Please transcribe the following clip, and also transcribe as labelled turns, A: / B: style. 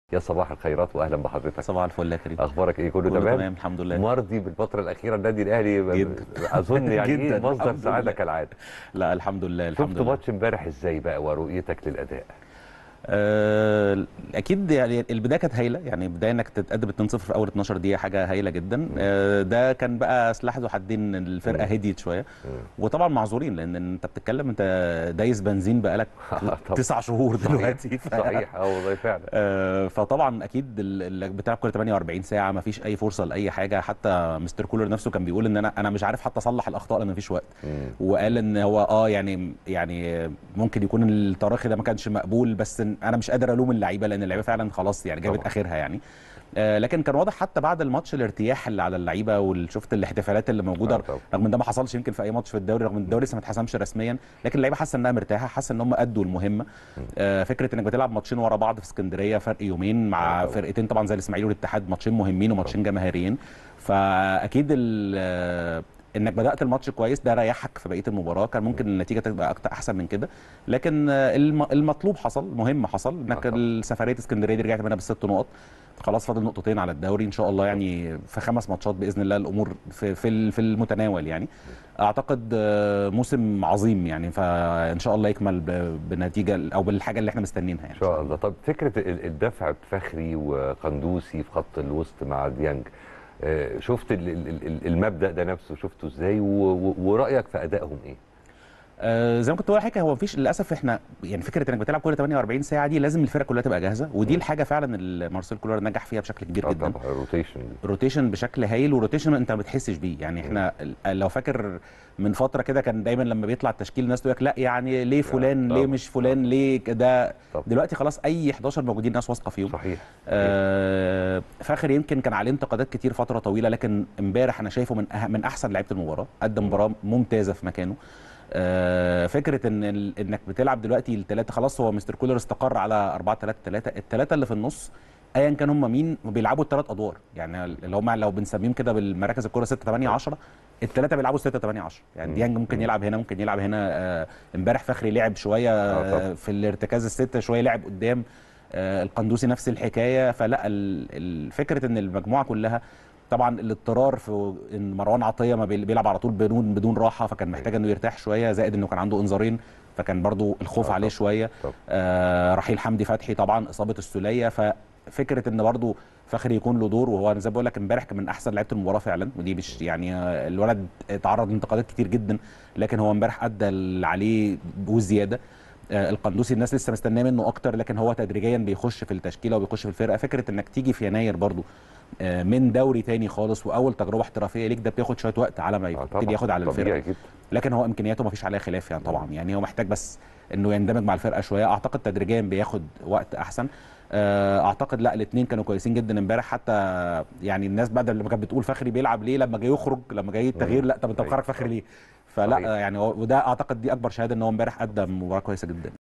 A: يا صباح الخيرات واهلا بحضرتك
B: صباح الفل يا كريم
A: اخبارك ايه كله
B: كله
A: تمام
B: تمام الحمد لله
A: مرضي بالفتره الاخيره النادي الاهلي
B: جدا.
A: اظن يعني
B: جدا،
A: ايه مصدر
B: الحمد
A: سعاده
B: لله.
A: كالعاده
B: لا الحمد لله الحمد
A: شفت
B: لله
A: ماتش امبارح ازاي بقى ورؤيتك للاداء
B: آه اكيد يعني البدايه كانت هايله يعني بدايه انك تتقدم 2-0 في اول 12 دقيقه حاجه هايله جدا آه ده كان بقى سلاح ذو حدين الفرقه
A: مم.
B: هديت شويه
A: مم.
B: وطبعا معذورين لان انت بتتكلم انت دايس بنزين بقالك
A: طبعا.
B: تسع شهور
A: صحيح.
B: دلوقتي ف...
A: صحيح اه والله فعلا
B: آه، فطبعا اكيد ال- ال- بتلعب كل 48 ساعه ما فيش اي فرصه لاي حاجه حتى مستر كولر نفسه كان بيقول ان انا انا مش عارف حتى اصلح الاخطاء لان ما فيش وقت
A: مم.
B: وقال ان هو اه يعني يعني ممكن يكون التراخي ده ما كانش مقبول بس إن انا مش قادر الوم اللعيبه لان اللعيبه فعلا خلاص يعني جابت
A: طبعا.
B: اخرها يعني آه لكن كان واضح حتى بعد الماتش الارتياح اللي على اللعيبه وشفت الاحتفالات اللي موجوده
A: آه طبعا.
B: رغم ان ده ما حصلش يمكن في اي ماتش في الدوري رغم ان الدوري لسه ما اتحسمش رسميا لكن اللعيبه حاسه انها مرتاحه حاسه ان هم ادوا المهمه آه فكره انك بتلعب ماتشين ورا بعض في اسكندريه فرق يومين مع
A: آه.
B: فرقتين طبعا زي الاسماعيلي والاتحاد ماتشين مهمين وماتشين جماهيريين فاكيد ال- آه، انك بدات الماتش كويس ده ريحك في بقيه المباراه كان ممكن النتيجه تبقى اكتر احسن من كده لكن آه، الم- المطلوب حصل مهم حصل انك
A: آه طبعا.
B: السفريه اسكندريه دي رجعت منها بالست نقط خلاص فاضل نقطتين على الدوري ان شاء الله يعني في خمس ماتشات باذن الله الامور في في ال- في المتناول يعني اعتقد آه، موسم عظيم يعني فان شاء الله يكمل ب- بنتيجه او بالحاجه اللي احنا مستنينها يعني
A: ان شاء الله طب فكره ال- الدفع بفخري وقندوسي في خط الوسط مع ديانج آه، شفت ال- ال- ال- المبدا ده نفسه شفته ازاي و- و- ورايك في ادائهم ايه
B: آه زي ما كنت بقول حاجه هو مفيش للاسف احنا يعني فكره انك بتلعب كل 48 ساعه دي لازم الفرقه كلها تبقى جاهزه ودي الحاجه فعلا اللي مارسيل كولر نجح فيها بشكل كبير
A: اه
B: جدا
A: طبعا روتيشن دي
B: روتيشن بشكل هايل وروتيشن انت ما بتحسش بيه يعني احنا ال- لو فاكر من فتره كده كان دايما لما بيطلع التشكيل الناس تقول لك لا يعني ليه فلان
A: طبعا،
B: ليه مش فلان ليه كده
A: طبعا.
B: دلوقتي خلاص اي 11 موجودين ناس واثقه فيهم
A: صحيح
B: آه فاخر يمكن كان عليه انتقادات كتير فتره طويله لكن امبارح انا شايفه من أه من احسن لعيبه المباراه قدم مباراه ممتازه في مكانه آه فكره ان ال- انك بتلعب دلوقتي الثلاثه خلاص هو مستر كولر استقر على 4 3 3 الثلاثه اللي في النص ايا كان هم مين بيلعبوا الثلاث ادوار يعني اللي هم لو بنسميهم كده بالمراكز الكوره 6 8 10 الثلاثه بيلعبوا 6 8 10 يعني
A: مم.
B: ديانج ممكن
A: مم.
B: يلعب هنا ممكن يلعب هنا آه، امبارح فخري لعب شويه
A: آه، طبعا.
B: آه، في الارتكاز السته شويه لعب قدام آه، القندوسي نفس الحكايه فلا ال- ال- فكره ان المجموعه كلها طبعا الاضطرار في ان مروان عطيه ما بيل- بيلعب على طول بدون بدون راحه فكان محتاج انه يرتاح شويه زائد انه كان عنده انذارين فكان برضو الخوف
A: آه،
B: عليه
A: طبعا.
B: شويه
A: طبعا.
B: آه رحيل حمدي فتحي طبعا اصابه السوليه ففكره ان برضو فخري يكون له دور وهو زي ما بقول لك امبارح كان من احسن لعيبه المباراه فعلا ودي مش يعني آه، الولد تعرض لانتقادات كتير جدا لكن هو امبارح ادى اللي عليه وزياده آه، القندوسي الناس لسه مستنيه منه اكتر لكن هو تدريجيا بيخش في التشكيله وبيخش في الفرقه فكره انك تيجي في يناير برضو آه، من دوري تاني خالص واول تجربه احترافيه ليك ده بياخد شويه وقت على ما
A: آه،
B: يبتدي ياخد على الفرقه
A: طبيعي جدا
B: لكن هو امكانياته ما فيش عليها خلاف يعني طبعا يعني هو محتاج بس انه يندمج مع الفرقه شويه اعتقد تدريجيا بياخد وقت احسن آه، اعتقد لا الاثنين كانوا كويسين جدا امبارح حتى يعني الناس بدل لما كانت بتقول فخري بيلعب ليه لما جاي يخرج لما جاي التغيير لا طب انت
A: أيوة.
B: مخرج فخري ليه فلا
A: صحيح.
B: آه، يعني هو- وده اعتقد دي اكبر شهاده ان هو امبارح قدم مباراه كويسه جدا